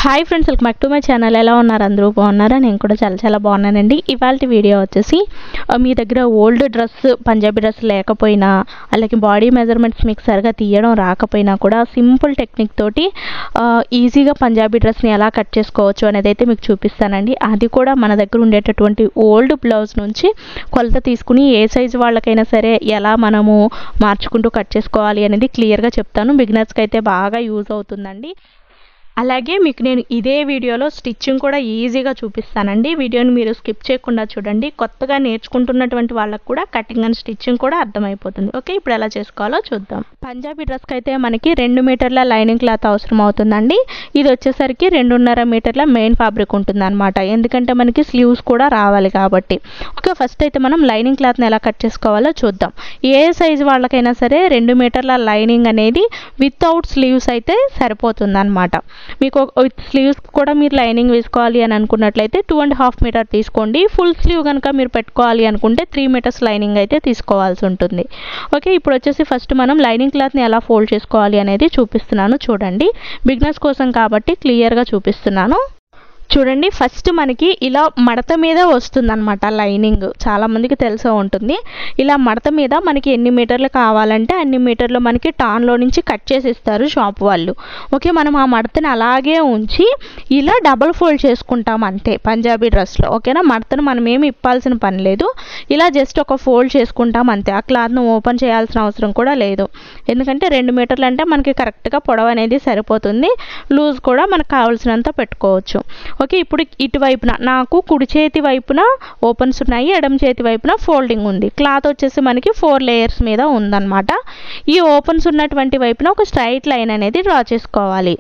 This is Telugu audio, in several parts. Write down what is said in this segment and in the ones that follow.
hi friends welcome back to my channel ఎలా ఉన్నారు అందరూ బాగున్నారా నేను కూడా చాలా చాలా బాగున్నానండి ఇవాళ వీడియో వచ్చేసి ఆ, మీ దగ్గర ఓల్డ్ డ్రెస్ పంజాబీ డ్రెస్ లేకపోయినా అలాగే బాడీ మెజర్మెంట్స్ మీకు సరిగా తీయడం రాకపోయినా కూడా సింపుల్ టెక్నిక్ తోటి ఆ, ఈజీగా పంజాబీ డ్రెస్ని ఎలా కట్ చేసుకోవచ్చు అనేది అయితే మీకు చూపిస్తానండి అది కూడా మన దగ్గర ఉండేటటువంటి ఓల్డ్ బ్లౌజ్ నుంచి కొలత తీసుకుని ఏ సైజు వాళ్ళకైనా సరే ఎలా మనము మార్చుకుంటూ కట్ చేసుకోవాలి అనేది క్లియర్గా చెప్తాను బిగినర్స్కి అయితే బాగా యూజ్ అవుతుందండి అలాగే మీకు నేను ఇదే వీడియోలో స్టిచ్చింగ్ కూడా ఈజీగా చూపిస్తానండి వీడియోని మీరు స్కిప్ చేయకుండా చూడండి కొత్తగా నేర్చుకుంటున్నటువంటి వాళ్ళకు కూడా కటింగ్ అండ్ స్టిచ్చింగ్ కూడా అర్థమైపోతుంది ఓకే ఇప్పుడు ఎలా చేసుకోవాలో చూద్దాం పంజాబీ డ్రెస్కి అయితే మనకి రెండు మీటర్ల లైనింగ్ క్లాత్ అవసరం అవుతుందండి ఇది వచ్చేసరికి రెండున్నర మీటర్ల మెయిన్ ఫ్యాబ్రిక్ ఉంటుందన్నమాట ఎందుకంటే మనకి స్లీవ్స్ కూడా రావాలి కాబట్టి ఓకే ఫస్ట్ అయితే మనం లైనింగ్ క్లాత్ని ఎలా కట్ చేసుకోవాలో చూద్దాం ఏ సైజు వాళ్ళకైనా సరే రెండు మీటర్ల లైనింగ్ అనేది వితౌట్ స్లీవ్స్ అయితే సరిపోతుంది అనమాట మీకు విత్ స్లీవ్స్ కూడా మీరు లైనింగ్ వేసుకోవాలి అని అనుకున్నట్లయితే టూ అండ్ హాఫ్ మీటర్ తీసుకోండి ఫుల్ స్లీవ్ కనుక మీరు పెట్టుకోవాలి అనుకుంటే త్రీ మీటర్స్ లైనింగ్ అయితే తీసుకోవాల్సి ఉంటుంది ఓకే ఇప్పుడు వచ్చేసి ఫస్ట్ మనం లైనింగ్ క్లాత్ని ఎలా ఫోల్డ్ చేసుకోవాలి అనేది చూపిస్తున్నాను చూడండి బిగినర్స్ కోసం కాబట్టి క్లియర్గా చూపిస్తున్నాను చూడండి ఫస్ట్ మనకి ఇలా మడత మీద వస్తుందన్నమాట లైనింగ్ చాలామందికి తెలిసే ఉంటుంది ఇలా మడత మీద మనకి ఎన్ని మీటర్లు కావాలంటే అన్ని మీటర్లు మనకి టాన్లో నుంచి కట్ చేసి ఇస్తారు షాప్ వాళ్ళు ఓకే మనం ఆ మడతని అలాగే ఉంచి ఇలా డబుల్ ఫోల్డ్ చేసుకుంటాం అంతే పంజాబీ డ్రెస్లో ఓకేనా మడతను మనం ఏమి ఇప్పాల్సిన పని లేదు ఇలా జస్ట్ ఒక ఫోల్డ్ చేసుకుంటాం అంతే ఆ క్లాత్ను ఓపెన్ చేయాల్సిన అవసరం కూడా లేదు ఎందుకంటే రెండు మీటర్లు అంటే మనకి కరెక్ట్గా పొడవు అనేది సరిపోతుంది లూజ్ కూడా మనకు కావాల్సినంత పెట్టుకోవచ్చు ఓకే ఇప్పుడు ఇటువైపున నాకు కుడి చేతి వైపున ఓపెన్స్ ఉన్నాయి ఎడమ చేతి వైపున ఫోల్డింగ్ ఉంది క్లాత్ వచ్చేసి మనకి ఫోర్ లేయర్స్ మీద ఉందన్నమాట ఈ ఓపెన్స్ ఉన్నటువంటి వైపున ఒక స్ట్రైట్ లైన్ అనేది డ్రా చేసుకోవాలి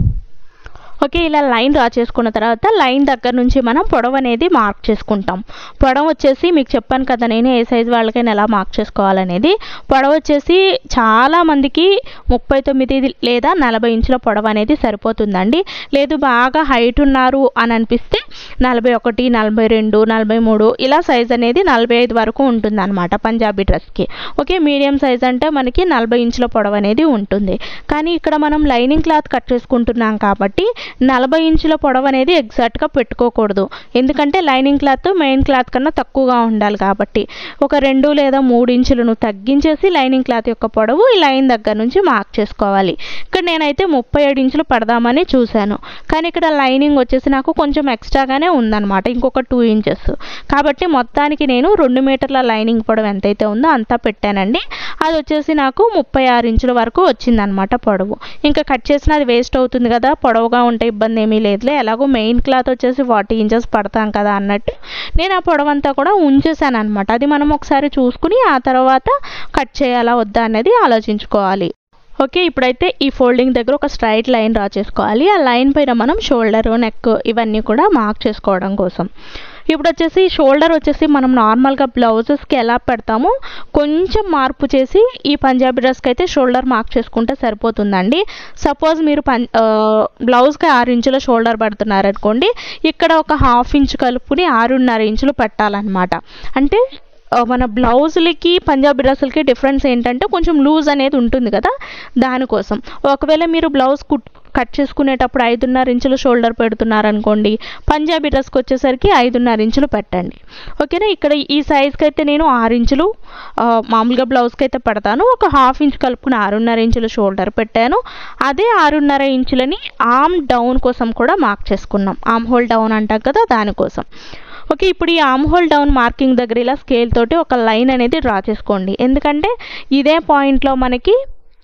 ఓకే ఇలా లైన్ డ్రా చేసుకున్న తర్వాత లైన్ దగ్గర నుంచి మనం పొడవు అనేది మార్క్ చేసుకుంటాం పొడవు వచ్చేసి మీకు చెప్పాను కదా నేను ఏ సైజు వాళ్ళకైనా ఎలా మార్క్ చేసుకోవాలనేది పొడవు వచ్చేసి చాలా మందికి ముప్పై తొమ్మిది లేదా నలభై ఇంచుల పొడవు అనేది సరిపోతుందండి లేదు బాగా హైట్ ఉన్నారు అని అనిపిస్తే నలభై ఒకటి నలభై రెండు నలభై మూడు ఇలా సైజ్ అనేది నలభై ఐదు వరకు ఉంటుంది అనమాట పంజాబీ డ్రెస్కి ఓకే మీడియం సైజ్ అంటే మనకి నలభై ఇంచుల పొడవు అనేది ఉంటుంది కానీ ఇక్కడ మనం లైనింగ్ క్లాత్ కట్ చేసుకుంటున్నాం కాబట్టి నలభై ఇంచుల పొడవు అనేది ఎగ్జాక్ట్గా పెట్టుకోకూడదు ఎందుకంటే లైనింగ్ క్లాత్ మెయిన్ క్లాత్ కన్నా తక్కువగా ఉండాలి కాబట్టి ఒక రెండు లేదా మూడు ఇంచులను తగ్గించేసి లైనింగ్ క్లాత్ యొక్క పొడవు ఈ లైన్ దగ్గర నుంచి మార్క్ చేసుకోవాలి ఇక్కడ నేనైతే ముప్పై ఏడు ఇంచులు పడదామని చూశాను కానీ ఇక్కడ లైనింగ్ వచ్చేసి నాకు కొంచెం ఎక్స్ట్రాగానే ఉందన్నమాట ఇంకొక టూ ఇంచెస్ కాబట్టి మొత్తానికి నేను రెండు మీటర్ల లైనింగ్ పొడవు ఎంతైతే ఉందో అంతా పెట్టానండి అది వచ్చేసి నాకు ముప్పై ఆరు ఇంచుల వరకు వచ్చిందనమాట పొడవు ఇంకా కట్ చేసిన అది వేస్ట్ అవుతుంది కదా పొడవుగా ఉంటే ఇబ్బంది ఏమీ లేదులే ఎలాగో మెయిన్ క్లాత్ వచ్చేసి ఫార్టీ ఇంచెస్ పడతాం కదా అన్నట్టు నేను ఆ పొడవంతా కూడా ఉంచేసాను అనమాట అది మనం ఒకసారి చూసుకుని ఆ తర్వాత కట్ చేయాలా వద్దా అనేది ఆలోచించుకోవాలి ఓకే ఇప్పుడైతే ఈ ఫోల్డింగ్ దగ్గర ఒక స్ట్రైట్ లైన్ డ్రా చేసుకోవాలి ఆ లైన్ పైన మనం షోల్డర్ నెక్ ఇవన్నీ కూడా మార్క్ చేసుకోవడం కోసం ఇప్పుడు వచ్చేసి షోల్డర్ వచ్చేసి మనం నార్మల్గా బ్లౌజెస్కి ఎలా పెడతామో కొంచెం మార్పు చేసి ఈ పంజాబీ డ్రెస్కి అయితే షోల్డర్ మార్క్ చేసుకుంటే సరిపోతుందండి సపోజ్ మీరు పం బ్లౌజ్కి ఆరు ఇంచుల షోల్డర్ పెడుతున్నారు అనుకోండి ఇక్కడ ఒక హాఫ్ ఇంచ్ కలుపుకుని ఆరున్నర ఇంచులు పెట్టాలన్నమాట అంటే ఆ, మన బ్లౌజులకి పంజాబీ డ్రెస్సులకి డిఫరెన్స్ ఏంటంటే కొంచెం లూజ్ అనేది ఉంటుంది కదా దానికోసం ఒకవేళ మీరు బ్లౌజ్ కుట్ కట్ చేసుకునేటప్పుడు ఐదున్నర ఇంచులు షోల్డర్ పెడుతున్నారు అనుకోండి పంజాబీ డ్రెస్కి వచ్చేసరికి ఐదున్నర ఇంచులు పెట్టండి ఓకేనా ఇక్కడ ఈ సైజ్కి అయితే నేను ఆరు ఇంచులు ఆ, మామూలుగా బ్లౌజ్కి అయితే పెడతాను ఒక హాఫ్ ఇంచ్ కలుపుకుని ఆరున్నర ఇంచులు షోల్డర్ పెట్టాను అదే ఆరున్నర ఇంచులని ఆమ్ డౌన్ కోసం కూడా మార్క్ చేసుకున్నాం ఆమ్ హోల్ డౌన్ అంటాం కదా దానికోసం ఓకే ఇప్పుడు ఈ ఆమ్ హోల్ డౌన్ మార్కింగ్ దగ్గర ఇలా స్కేల్ తోటి ఒక లైన్ అనేది డ్రా చేసుకోండి ఎందుకంటే ఇదే పాయింట్లో మనకి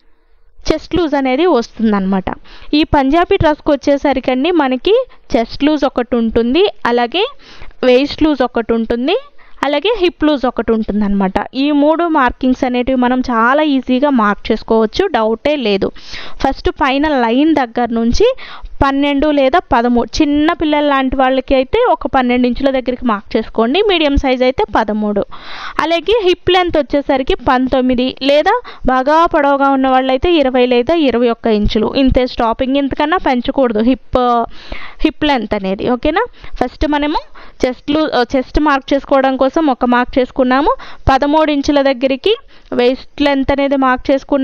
చెస్ట్ లూజ్ అనేది వస్తుందన్నమాట ఈ పంజాబీ డ్రెస్కి వచ్చేసరికండి మనకి చెస్ట్ లూజ్ ఒకటి ఉంటుంది అలాగే వేస్ట్ లూజ్ ఒకటి ఉంటుంది అలాగే హిప్ లూజ్ ఒకటి ఉంటుంది అనమాట ఈ మూడు మార్కింగ్స్ అనేటివి మనం చాలా ఈజీగా మార్క్ చేసుకోవచ్చు డౌటే లేదు ఫస్ట్ పైన లైన్ దగ్గర నుంచి పన్నెండు లేదా పదమూడు చిన్న పిల్లల లాంటి వాళ్ళకి అయితే ఒక పన్నెండు ఇంచుల దగ్గరికి మార్క్ చేసుకోండి మీడియం సైజ్ అయితే పదమూడు అలాగే హిప్ లెంత్ వచ్చేసరికి పంతొమ్మిది లేదా బాగా పొడవుగా ఉన్న వాళ్ళైతే ఇరవై లేదా ఇరవై ఒక్క ఇంచులు ఇంతే స్టాపింగ్ ఇంతకన్నా పెంచకూడదు హిప్ హిప్ లెంత్ అనేది ఓకేనా ఫస్ట్ మనము చెస్ట్లు చెస్ట్ మార్క్ చేసుకోవడం కోసం ఒక మార్క్ చేసుకున్నాము పదమూడు ఇంచుల దగ్గరికి వేస్ట్ లెంత్ అనేది మార్క్ చేసుకున్నాము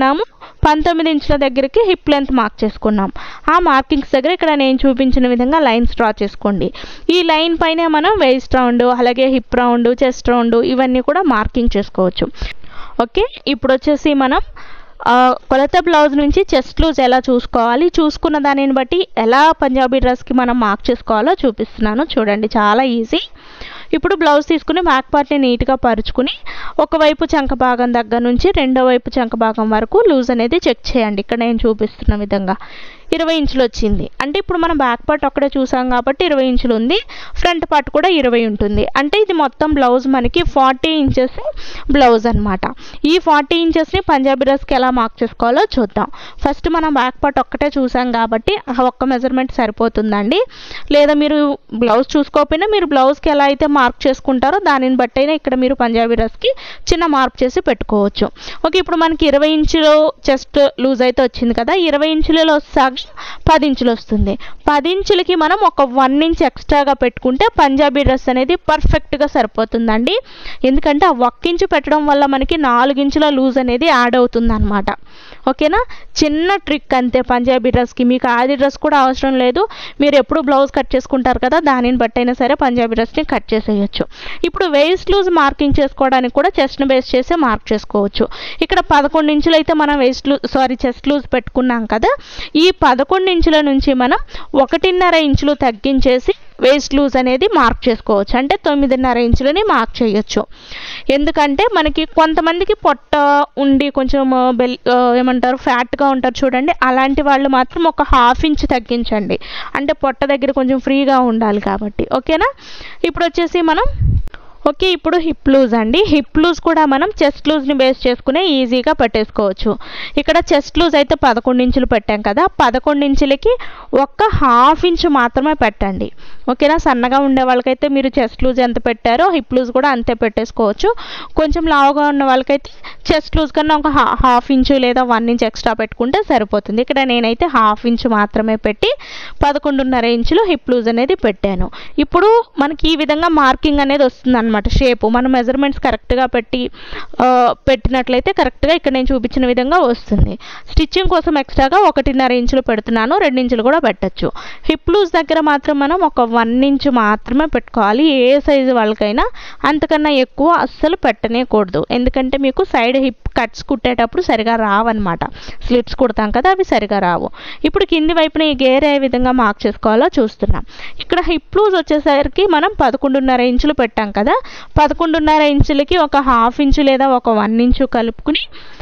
పంతొమ్మిది ఇంచుల దగ్గరికి హిప్ లెంత్ మార్క్ చేసుకున్నాం ఆ మార్కింగ్స్ దగ్గర ఇక్కడ నేను చూపించిన విధంగా లైన్స్ డ్రా చేసుకోండి ఈ లైన్ పైనే మనం వేస్ట్ రౌండ్ అలాగే హిప్ రౌండ్ చెస్ట్ రౌండ్ ఇవన్నీ కూడా మార్కింగ్ చేసుకోవచ్చు ఓకే ఇప్పుడు వచ్చేసి మనం ఆ, కొలత బ్లౌజ్ నుంచి చెస్ట్ లూజ్ ఎలా చూసుకోవాలి చూసుకున్న దానిని బట్టి ఎలా పంజాబీ డ్రెస్కి మనం మార్క్ చేసుకోవాలో చూపిస్తున్నాను చూడండి చాలా ఈజీ ఇప్పుడు బ్లౌజ్ తీసుకుని బ్యాక్ పార్ట్ని నీట్గా పరుచుకుని ఒకవైపు చంక భాగం దగ్గర నుంచి రెండో వైపు చంక భాగం వరకు లూజ్ అనేది చెక్ చేయండి ఇక్కడ నేను చూపిస్తున్న విధంగా ఇరవై ఇంచులు వచ్చింది అంటే ఇప్పుడు మనం బ్యాక్ పార్ట్ ఒక్కడే చూసాం కాబట్టి ఇరవై ఇంచులు ఉంది ఫ్రంట్ పార్ట్ కూడా ఇరవై ఉంటుంది అంటే ఇది మొత్తం బ్లౌజ్ మనకి ఫార్టీ ఇంచెస్ బ్లౌజ్ అనమాట ఈ ఫార్టీ ఇంచెస్ని పంజాబీ డ్రెస్కి ఎలా మార్క్ చేసుకోవాలో చూద్దాం ఫస్ట్ మనం బ్యాక్ పార్ట్ ఒక్కటే చూసాం కాబట్టి ఆ ఒక్క మెజర్మెంట్ సరిపోతుందండి లేదా మీరు బ్లౌజ్ చూసుకోకపోయినా మీరు బ్లౌజ్కి ఎలా అయితే మార్క్ చేసుకుంటారో దానిని బట్టి అయినా ఇక్కడ మీరు పంజాబీ డ్రెస్కి చిన్న మార్క్ చేసి పెట్టుకోవచ్చు ఓకే ఇప్పుడు మనకి ఇరవై ఇంచులు చెస్ట్ లూజ్ అయితే వచ్చింది కదా ఇరవై ఇంచులలో సగం పది ఇంచులు వస్తుంది పది ఇంచులకి మనం ఒక వన్ ఇంచ్ ఎక్స్ట్రాగా పెట్టుకుంటే పంజాబీ డ్రెస్ అనేది పర్ఫెక్ట్గా సరిపోతుందండి ఎందుకంటే ఆ ఒక్క ఇంచు పెట్టడం వల్ల మనకి నాలుగు ఇంచుల లూజ్ అనేది యాడ్ అవుతుంది అనమాట ఓకేనా చిన్న ట్రిక్ అంతే పంజాబీ డ్రెస్కి మీకు ఆది డ్రెస్ కూడా అవసరం లేదు మీరు ఎప్పుడు బ్లౌజ్ కట్ చేసుకుంటారు కదా దానిని బట్టి అయినా సరే పంజాబీ డ్రెస్ని కట్ చేసేయచ్చు ఇప్పుడు వేస్ట్ లూజ్ మార్కింగ్ చేసుకోవడానికి కూడా చెస్ట్ని బేస్ చేసి మార్క్ చేసుకోవచ్చు ఇక్కడ పదకొండు ఇంచులు అయితే మనం waist loose sorry chest loose పెట్టుకున్నాం కదా ఈ పదకొండు ఇంచుల నుంచి మనం ఒకటిన్నర ఇంచులు తగ్గించేసి వేస్ట్ లూజ్ అనేది మార్క్ చేసుకోవచ్చు అంటే తొమ్మిదిన్నర ఇంచులని మార్క్ చేయొచ్చు ఎందుకంటే మనకి కొంతమందికి పొట్ట ఉండి కొంచెం బెల్ ఆ, ఏమంటారు ఫ్యాట్గా ఉంటారు చూడండి అలాంటి వాళ్ళు మాత్రం ఒక హాఫ్ ఇంచ్ తగ్గించండి అంటే పొట్ట దగ్గర కొంచెం ఫ్రీగా ఉండాలి కాబట్టి ఓకేనా ఇప్పుడు వచ్చేసి మనం ఓకే ఇప్పుడు హిప్ లూజ్ అండి హిప్ లూజ్ కూడా మనం చెస్ట్ లూజ్ని బేస్ చేసుకునే ఈజీగా పెట్టేసుకోవచ్చు ఇక్కడ చెస్ట్ లూజ్ అయితే పదకొండు ఇంచులు పెట్టాం కదా పదకొండు ఇంచులకి ఒక్క హాఫ్ ఇంచు మాత్రమే పెట్టండి ఓకేనా సన్నగా ఉండే వాళ్ళకైతే మీరు చెస్ట్ లూజ్ ఎంత పెట్టారో హిప్ లూజ్ కూడా అంతే పెట్టేసుకోవచ్చు కొంచెం లావుగా ఉన్న వాళ్ళకైతే చెస్ట్ లూజ్ కన్నా ఒక హా- హాఫ్ ఇంచు లేదా వన్ ఇంచ్ ఎక్స్ట్రా పెట్టుకుంటే సరిపోతుంది ఇక్కడ నేనైతే హాఫ్ ఇంచు మాత్రమే పెట్టి పదకొండున్నర ఇంచులు హిప్ లూజ్ అనేది పెట్టాను ఇప్పుడు మనకి ఈ విధంగా మార్కింగ్ అనేది వస్తుంది అనమాట షేప్ మనం మెజర్మెంట్స్ కరెక్ట్గా పెట్టి ఆ, పెట్టినట్లయితే కరెక్ట్గా ఇక్కడ నేను చూపించిన విధంగా వస్తుంది స్టిచ్చింగ్ కోసం ఎక్స్ట్రాగా ఒకటిన్నర ఇంచులు పెడుతున్నాను రెండు ఇంచులు కూడా పెట్టచ్చు హిప్ లూజ్ దగ్గర మాత్రం మనం ఒక వన్ ఇంచ్ మాత్రమే పెట్టుకోవాలి ఏ సైజు వాళ్ళకైనా అంతకన్నా ఎక్కువ అస్సలు పెట్టనేకూడదు ఎందుకంటే మీకు సైడ్ హిప్ కట్స్ కుట్టేటప్పుడు సరిగా రావన్నమాట స్లిట్స్ కుడతాం కదా అవి సరిగా రావు ఇప్పుడు కింది వైపున ఈ గేర్ ఏ విధంగా మార్క్ చేసుకోవాలో చూస్తున్నాం ఇక్కడ హిప్ లూజ్ వచ్చేసరికి మనం పదకొండున్నర ఇంచులు పెట్టాం కదా పదకొండున్నర ఇంచులకి ఒక హాఫ్ ఇంచు లేదా ఒక వన్ ఇంచు కలుపుకుని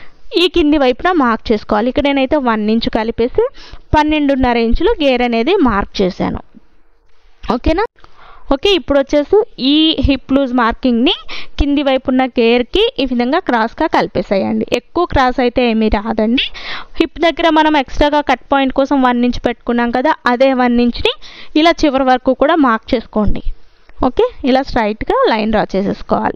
ఈ కింది వైపున మార్క్ చేసుకోవాలి ఇక్కడ నేనైతే వన్ ఇంచు కలిపేసి పన్నెండున్నర ఇంచులు గేర్ అనేది మార్క్ చేశాను ఓకేనా ఓకే ఇప్పుడు వచ్చేసి ఈ హిప్ లూజ్ మార్కింగ్ని కింది వైపు ఉన్న గేర్కి ఈ విధంగా క్రాస్గా కలిపేసేయండి ఎక్కువ క్రాస్ అయితే ఏమీ రాదండి హిప్ దగ్గర మనం ఎక్స్ట్రాగా కట్ పాయింట్ కోసం వన్ ఇంచ్ పెట్టుకున్నాం కదా అదే వన్ ఇంచ్ని ఇలా చివరి వరకు కూడా మార్క్ చేసుకోండి ఓకే ఇలా స్ట్రైట్గా లైన్ డ్రా చేసేసుకోవాలి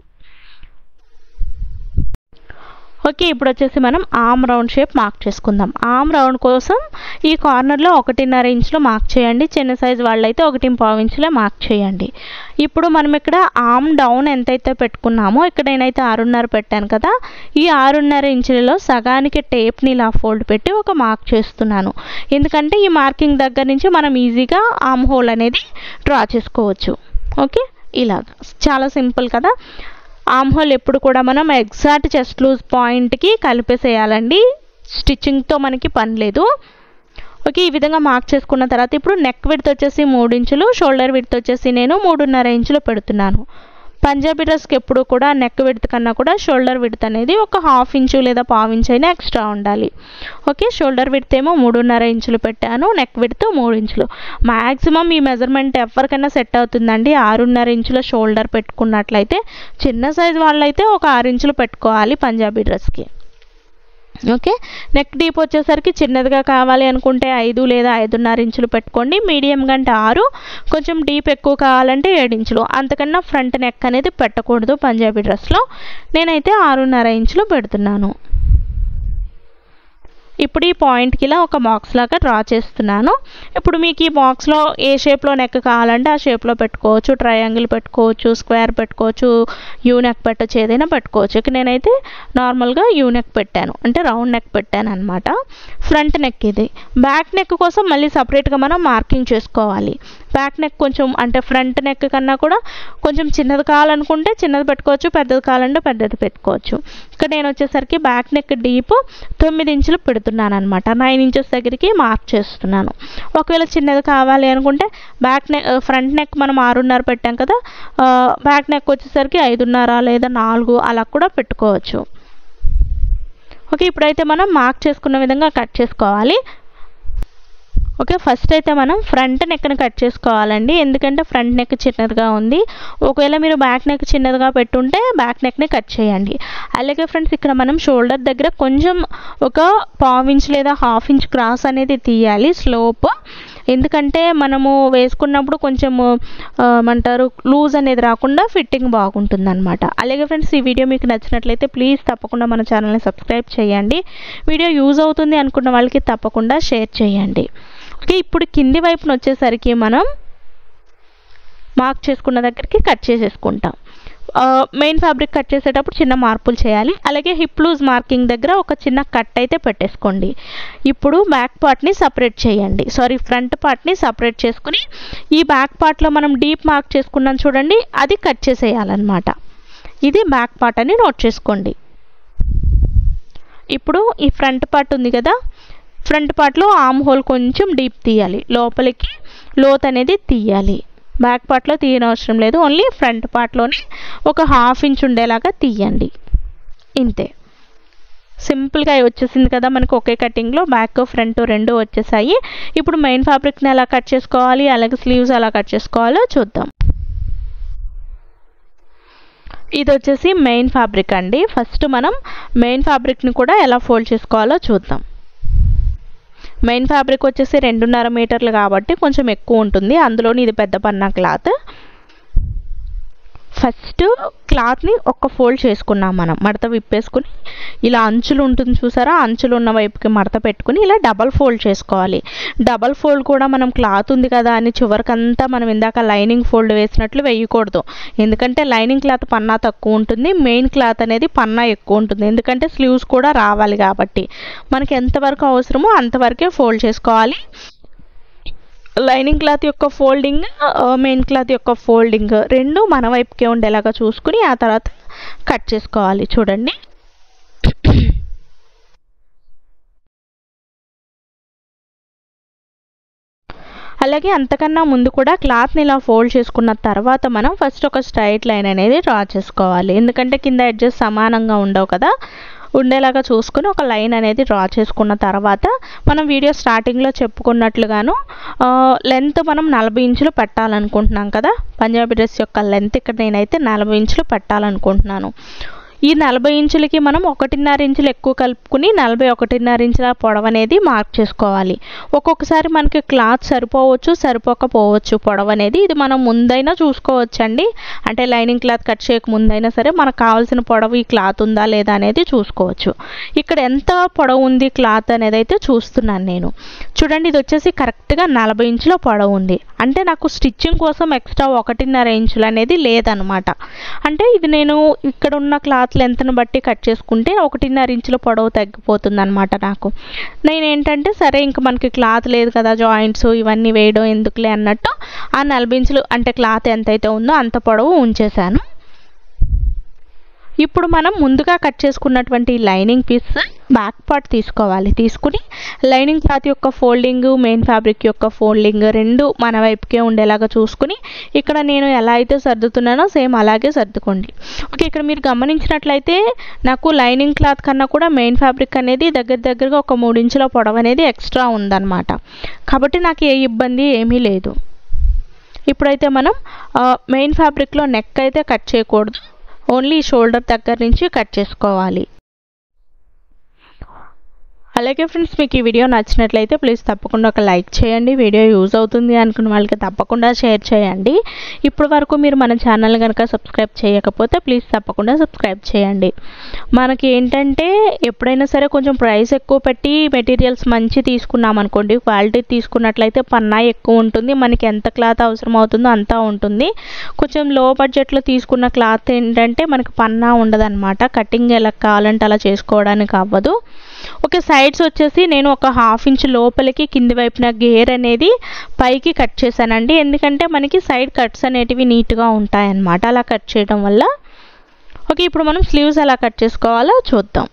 ఓకే ఇప్పుడు వచ్చేసి మనం ఆమ్ రౌండ్ షేప్ మార్క్ చేసుకుందాం ఆమ్ రౌండ్ కోసం ఈ కార్నర్లో ఒకటిన్నర ఇంచులు మార్క్ చేయండి చిన్న సైజు వాళ్ళైతే ఒకటి పావు ఇంచులే మార్క్ చేయండి ఇప్పుడు మనం ఇక్కడ ఆమ్ డౌన్ ఎంతైతే పెట్టుకున్నామో ఇక్కడ నేనైతే ఆరున్నర పెట్టాను కదా ఈ ఆరున్నర ఇంచులలో సగానికి టేప్ని ఇలా ఫోల్డ్ పెట్టి ఒక మార్క్ చేస్తున్నాను ఎందుకంటే ఈ మార్కింగ్ దగ్గర నుంచి మనం ఈజీగా ఆమ్ హోల్ అనేది డ్రా చేసుకోవచ్చు ఓకే ఇలాగ చాలా సింపుల్ కదా ఆమ్ హోల్ ఎప్పుడు కూడా మనం ఎగ్జాక్ట్ చెస్ట్ లూజ్ పాయింట్కి కలిపేసేయాలండి స్టిచ్చింగ్తో మనకి పని లేదు ఓకే ఈ విధంగా మార్క్ చేసుకున్న తర్వాత ఇప్పుడు నెక్ విడ్త్ వచ్చేసి మూడు ఇంచులు షోల్డర్ విడ్త్ వచ్చేసి నేను మూడున్నర ఇంచులు పెడుతున్నాను పంజాబీ డ్రెస్కి ఎప్పుడు కూడా నెక్ విడ్త్ కన్నా కూడా షోల్డర్ విడ్త్ అనేది ఒక హాఫ్ ఇంచు లేదా పావు ఇంచు అయినా ఎక్స్ట్రా ఉండాలి ఓకే షోల్డర్ విడ్త్ ఏమో మూడున్నర ఇంచులు పెట్టాను నెక్ విడ్త్ మూడు ఇంచులు మ్యాక్సిమం ఈ మెజర్మెంట్ ఎవరికైనా సెట్ అవుతుందండి ఆరున్నర ఇంచుల షోల్డర్ పెట్టుకున్నట్లయితే చిన్న సైజు వాళ్ళైతే ఒక ఆరు ఇంచులు పెట్టుకోవాలి పంజాబీ డ్రెస్కి ఓకే నెక్ డీప్ వచ్చేసరికి చిన్నదిగా కావాలి అనుకుంటే ఐదు లేదా ఐదున్నర ఇంచులు పెట్టుకోండి మీడియం కంటే ఆరు కొంచెం డీప్ ఎక్కువ కావాలంటే ఏడు ఇంచులు అంతకన్నా ఫ్రంట్ నెక్ అనేది పెట్టకూడదు పంజాబీ డ్రెస్లో నేనైతే ఆరున్నర ఇంచులు పెడుతున్నాను ఇప్పుడు ఈ పాయింట్కి ఇలా ఒక బాక్స్ లాగా డ్రా చేస్తున్నాను ఇప్పుడు మీకు ఈ బాక్స్లో ఏ షేప్లో నెక్ కావాలంటే ఆ షేప్లో పెట్టుకోవచ్చు ట్రయాంగిల్ పెట్టుకోవచ్చు స్క్వేర్ పెట్టుకోవచ్చు యూ నెక్ పెట్టచ్చు ఏదైనా పెట్టుకోవచ్చు ఇక నేనైతే నార్మల్గా యూ నెక్ పెట్టాను అంటే రౌండ్ నెక్ పెట్టాను అనమాట ఫ్రంట్ నెక్ ఇది బ్యాక్ నెక్ కోసం మళ్ళీ సపరేట్గా మనం మార్కింగ్ చేసుకోవాలి బ్యాక్ నెక్ కొంచెం అంటే ఫ్రంట్ నెక్ కన్నా కూడా కొంచెం చిన్నది కావాలనుకుంటే చిన్నది పెట్టుకోవచ్చు పెద్దది కావాలంటే పెద్దది పెట్టుకోవచ్చు ఇక్కడ నేను వచ్చేసరికి బ్యాక్ నెక్ డీప్ తొమ్మిది ఇంచులు పెడుతున్నాను అనమాట నైన్ ఇంచెస్ దగ్గరికి మార్క్ చేస్తున్నాను ఒకవేళ చిన్నది కావాలి అనుకుంటే బ్యాక్ నెక్ ఫ్రంట్ నెక్ మనం ఆరున్నర పెట్టాం కదా బ్యాక్ నెక్ వచ్చేసరికి ఐదున్నర లేదా నాలుగు అలా కూడా పెట్టుకోవచ్చు ఓకే ఇప్పుడైతే మనం మార్క్ చేసుకున్న విధంగా కట్ చేసుకోవాలి ఓకే ఫస్ట్ అయితే మనం ఫ్రంట్ నెక్ని కట్ చేసుకోవాలండి ఎందుకంటే ఫ్రంట్ నెక్ చిన్నదిగా ఉంది ఒకవేళ మీరు బ్యాక్ నెక్ చిన్నదిగా పెట్టుంటే బ్యాక్ నెక్ని కట్ చేయండి అలాగే ఫ్రెండ్స్ ఇక్కడ మనం షోల్డర్ దగ్గర కొంచెం ఒక పావు ఇంచ్ లేదా హాఫ్ ఇంచ్ క్రాస్ అనేది తీయాలి స్లోప్ ఎందుకంటే మనము వేసుకున్నప్పుడు కొంచెము ఏమంటారు లూజ్ అనేది రాకుండా ఫిట్టింగ్ బాగుంటుంది అనమాట అలాగే ఫ్రెండ్స్ ఈ వీడియో మీకు నచ్చినట్లయితే ప్లీజ్ తప్పకుండా మన ఛానల్ని సబ్స్క్రైబ్ చేయండి వీడియో యూజ్ అవుతుంది అనుకున్న వాళ్ళకి తప్పకుండా షేర్ చేయండి ఓకే ఇప్పుడు కింది వైపున వచ్చేసరికి మనం మార్క్ చేసుకున్న దగ్గరికి కట్ చేసేసుకుంటాం మెయిన్ ఫ్యాబ్రిక్ కట్ చేసేటప్పుడు చిన్న మార్పులు చేయాలి అలాగే హిప్ లూజ్ మార్కింగ్ దగ్గర ఒక చిన్న కట్ అయితే పెట్టేసుకోండి ఇప్పుడు బ్యాక్ పార్ట్ని సపరేట్ చేయండి సారీ ఫ్రంట్ పార్ట్ని సపరేట్ చేసుకుని ఈ బ్యాక్ పార్ట్లో మనం డీప్ మార్క్ చేసుకున్నాం చూడండి అది కట్ చేసేయాలన్నమాట ఇది బ్యాక్ పార్ట్ అని నోట్ చేసుకోండి ఇప్పుడు ఈ ఫ్రంట్ పార్ట్ ఉంది కదా ఫ్రంట్ పార్ట్లో ఆమ్ హోల్ కొంచెం డీప్ తీయాలి లోపలికి లోత్ అనేది తీయాలి బ్యాక్ పార్ట్లో తీయనవసరం లేదు ఓన్లీ ఫ్రంట్ పార్ట్లోనే ఒక హాఫ్ ఇంచ్ ఉండేలాగా తీయండి ఇంతే సింపుల్గా వచ్చేసింది కదా మనకు ఒకే కటింగ్లో బ్యాక్ ఫ్రంట్ రెండు వచ్చేసాయి ఇప్పుడు మెయిన్ ఫ్యాబ్రిక్ని ఎలా కట్ చేసుకోవాలి అలాగే స్లీవ్స్ ఎలా కట్ చేసుకోవాలో చూద్దాం ఇది వచ్చేసి మెయిన్ ఫ్యాబ్రిక్ అండి ఫస్ట్ మనం మెయిన్ ఫ్యాబ్రిక్ని కూడా ఎలా ఫోల్డ్ చేసుకోవాలో చూద్దాం మెయిన్ ఫ్యాబ్రిక్ వచ్చేసి రెండున్నర మీటర్లు కాబట్టి కొంచెం ఎక్కువ ఉంటుంది అందులోని ఇది పెద్ద పన్నా క్లాత్ ఫస్ట్ క్లాత్ని ఒక్క ఫోల్డ్ చేసుకున్నాం మనం మడత విప్పేసుకుని ఇలా అంచులు ఉంటుంది చూసారా అంచులు ఉన్న వైపుకి మడత పెట్టుకుని ఇలా డబల్ ఫోల్డ్ చేసుకోవాలి డబల్ ఫోల్డ్ కూడా మనం క్లాత్ ఉంది కదా అని చివరికంతా మనం ఇందాక లైనింగ్ ఫోల్డ్ వేసినట్లు వేయకూడదు ఎందుకంటే లైనింగ్ క్లాత్ పన్నా తక్కువ ఉంటుంది మెయిన్ క్లాత్ అనేది పన్నా ఎక్కువ ఉంటుంది ఎందుకంటే స్లీవ్స్ కూడా రావాలి కాబట్టి మనకి ఎంతవరకు అవసరమో అంతవరకే ఫోల్డ్ చేసుకోవాలి లైనింగ్ క్లాత్ యొక్క ఫోల్డింగ్ మెయిన్ క్లాత్ యొక్క ఫోల్డింగ్ రెండు మన వైపుకే ఉండేలాగా చూసుకుని ఆ తర్వాత కట్ చేసుకోవాలి చూడండి అలాగే అంతకన్నా ముందు కూడా క్లాత్ని ఇలా ఫోల్డ్ చేసుకున్న తర్వాత మనం ఫస్ట్ ఒక స్ట్రైట్ లైన్ అనేది డ్రా చేసుకోవాలి ఎందుకంటే కింద ఎడ్జెస్ సమానంగా ఉండవు కదా ఉండేలాగా చూసుకుని ఒక లైన్ అనేది డ్రా చేసుకున్న తర్వాత మనం వీడియో స్టార్టింగ్లో చెప్పుకున్నట్లుగాను లెంత్ మనం నలభై ఇంచులు పెట్టాలనుకుంటున్నాం కదా పంజాబీ డ్రెస్ యొక్క లెంత్ ఇక్కడ నేనైతే నలభై ఇంచులు పెట్టాలనుకుంటున్నాను ఈ నలభై ఇంచులకి మనం ఒకటిన్నర ఇంచులు ఎక్కువ కలుపుకుని నలభై ఒకటిన్నర ఇంచుల పొడవు అనేది మార్క్ చేసుకోవాలి ఒక్కొక్కసారి మనకి క్లాత్ సరిపోవచ్చు సరిపోకపోవచ్చు పొడవు అనేది ఇది మనం ముందైనా చూసుకోవచ్చండి అంటే లైనింగ్ క్లాత్ కట్ చేయక ముందైనా సరే మనకు కావాల్సిన పొడవు ఈ క్లాత్ ఉందా లేదా అనేది చూసుకోవచ్చు ఇక్కడ ఎంత పొడవు ఉంది క్లాత్ అనేది అయితే చూస్తున్నాను నేను చూడండి ఇది వచ్చేసి కరెక్ట్గా నలభై ఇంచుల పొడవు ఉంది అంటే నాకు స్టిచ్చింగ్ కోసం ఎక్స్ట్రా ఒకటిన్నర ఇంచులు అనేది లేదనమాట అంటే ఇది నేను ఇక్కడ ఉన్న క్లాత్ లెంత్ని బట్టి కట్ చేసుకుంటే ఒకటిన్నర ఇంచుల పొడవు తగ్గిపోతుంది అనమాట నాకు నేను ఏంటంటే సరే ఇంక మనకి క్లాత్ లేదు కదా జాయింట్స్ ఇవన్నీ వేయడం ఎందుకులే అన్నట్టు ఆ నలభై ఇంచులు అంటే క్లాత్ ఎంతైతే ఉందో అంత పొడవు ఉంచేశాను ఇప్పుడు మనం ముందుగా కట్ చేసుకున్నటువంటి లైనింగ్ పీస్ బ్యాక్ పార్ట్ తీసుకోవాలి తీసుకుని లైనింగ్ క్లాత్ యొక్క ఫోల్డింగ్ మెయిన్ ఫ్యాబ్రిక్ యొక్క ఫోల్డింగ్ రెండు మన వైపుకే ఉండేలాగా చూసుకుని ఇక్కడ నేను ఎలా అయితే సర్దుతున్నానో సేమ్ అలాగే సర్దుకోండి ఓకే ఇక్కడ మీరు గమనించినట్లయితే నాకు లైనింగ్ క్లాత్ కన్నా కూడా మెయిన్ ఫ్యాబ్రిక్ అనేది దగ్గర దగ్గరగా ఒక మూడు ఇంచుల పొడవు అనేది ఎక్స్ట్రా ఉందన్నమాట కాబట్టి నాకు ఏ ఇబ్బంది ఏమీ లేదు ఇప్పుడైతే మనం మెయిన్ ఫ్యాబ్రిక్లో నెక్ అయితే కట్ చేయకూడదు ఓన్లీ షోల్డర్ దగ్గర నుంచి కట్ చేసుకోవాలి అలాగే ఫ్రెండ్స్ మీకు ఈ వీడియో నచ్చినట్లయితే ప్లీజ్ తప్పకుండా ఒక లైక్ చేయండి వీడియో యూజ్ అవుతుంది అనుకున్న వాళ్ళకి తప్పకుండా షేర్ చేయండి ఇప్పటి వరకు మీరు మన ఛానల్ కనుక సబ్స్క్రైబ్ చేయకపోతే ప్లీజ్ తప్పకుండా సబ్స్క్రైబ్ చేయండి మనకి ఏంటంటే ఎప్పుడైనా సరే కొంచెం ప్రైస్ ఎక్కువ పెట్టి మెటీరియల్స్ మంచి తీసుకున్నాం అనుకోండి క్వాలిటీ తీసుకున్నట్లయితే పన్నా ఎక్కువ ఉంటుంది మనకి ఎంత క్లాత్ అవసరం అవుతుందో అంతా ఉంటుంది కొంచెం లో బడ్జెట్లో తీసుకున్న క్లాత్ ఏంటంటే మనకి పన్నా ఉండదన్నమాట కటింగ్ ఎలా కావాలంటే అలా చేసుకోవడానికి అవ్వదు ఓకే సైడ్స్ వచ్చేసి నేను ఒక హాఫ్ ఇంచ్ లోపలికి కింది వైపున గేర్ అనేది పైకి కట్ చేశానండి ఎందుకంటే మనకి సైడ్ కట్స్ అనేటివి నీట్గా ఉంటాయన్నమాట అలా కట్ చేయడం వల్ల ఓకే ఇప్పుడు మనం స్లీవ్స్ ఎలా కట్ చేసుకోవాలో చూద్దాం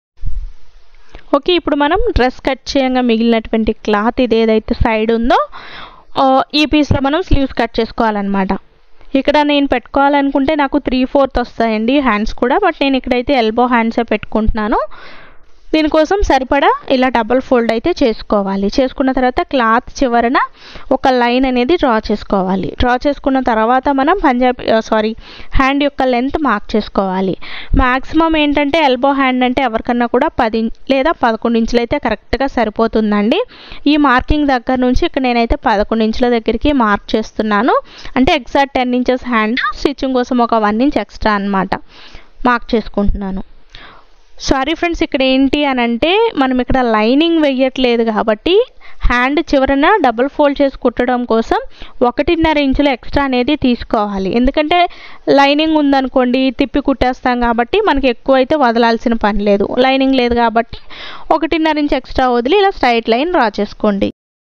ఓకే ఇప్పుడు మనం డ్రెస్ కట్ చేయంగా మిగిలినటువంటి క్లాత్ ఇది ఏదైతే సైడ్ ఉందో ఆ, ఈ పీస్లో మనం స్లీవ్స్ కట్ చేసుకోవాలన్నమాట ఇక్కడ నేను పెట్టుకోవాలనుకుంటే నాకు త్రీ ఫోర్త్ వస్తాయండి హ్యాండ్స్ కూడా బట్ నేను ఇక్కడైతే ఎల్బో హ్యాండ్సే పెట్టుకుంటున్నాను దీనికోసం సరిపడా ఇలా డబల్ ఫోల్డ్ అయితే చేసుకోవాలి చేసుకున్న తర్వాత క్లాత్ చివరన ఒక లైన్ అనేది డ్రా చేసుకోవాలి డ్రా చేసుకున్న తర్వాత మనం పంజాబీ సారీ హ్యాండ్ యొక్క లెంత్ మార్క్ చేసుకోవాలి మ్యాక్సిమం ఏంటంటే ఎల్బో హ్యాండ్ అంటే ఎవరికన్నా కూడా పది ఇం- లేదా పదకొండు ఇంచులు అయితే కరెక్ట్గా సరిపోతుందండి ఈ మార్కింగ్ దగ్గర నుంచి ఇక్కడ నేనైతే పదకొండు ఇంచుల దగ్గరికి మార్క్ చేస్తున్నాను అంటే exact ten inches hand stitching కోసం ఒక వన్ ఇంచ్ ఎక్స్ట్రా అన్నమాట మార్క్ చేసుకుంటున్నాను సారీ ఫ్రెండ్స్ ఇక్కడ ఏంటి అని అంటే మనం ఇక్కడ లైనింగ్ వేయట్లేదు కాబట్టి హ్యాండ్ చివరన డబుల్ ఫోల్డ్ చేసి కుట్టడం కోసం ఒకటిన్నర ఇంచులు ఎక్స్ట్రా అనేది తీసుకోవాలి ఎందుకంటే లైనింగ్ ఉందనుకోండి తిప్పి కుట్టేస్తాం కాబట్టి మనకి ఎక్కువ అయితే వదలాల్సిన పని లేదు లైనింగ్ లేదు కాబట్టి ఒకటిన్నర ఇంచ్ ఎక్స్ట్రా వదిలి ఇలా స్ట్రైట్ లైన్ డ్రా చేసుకోండి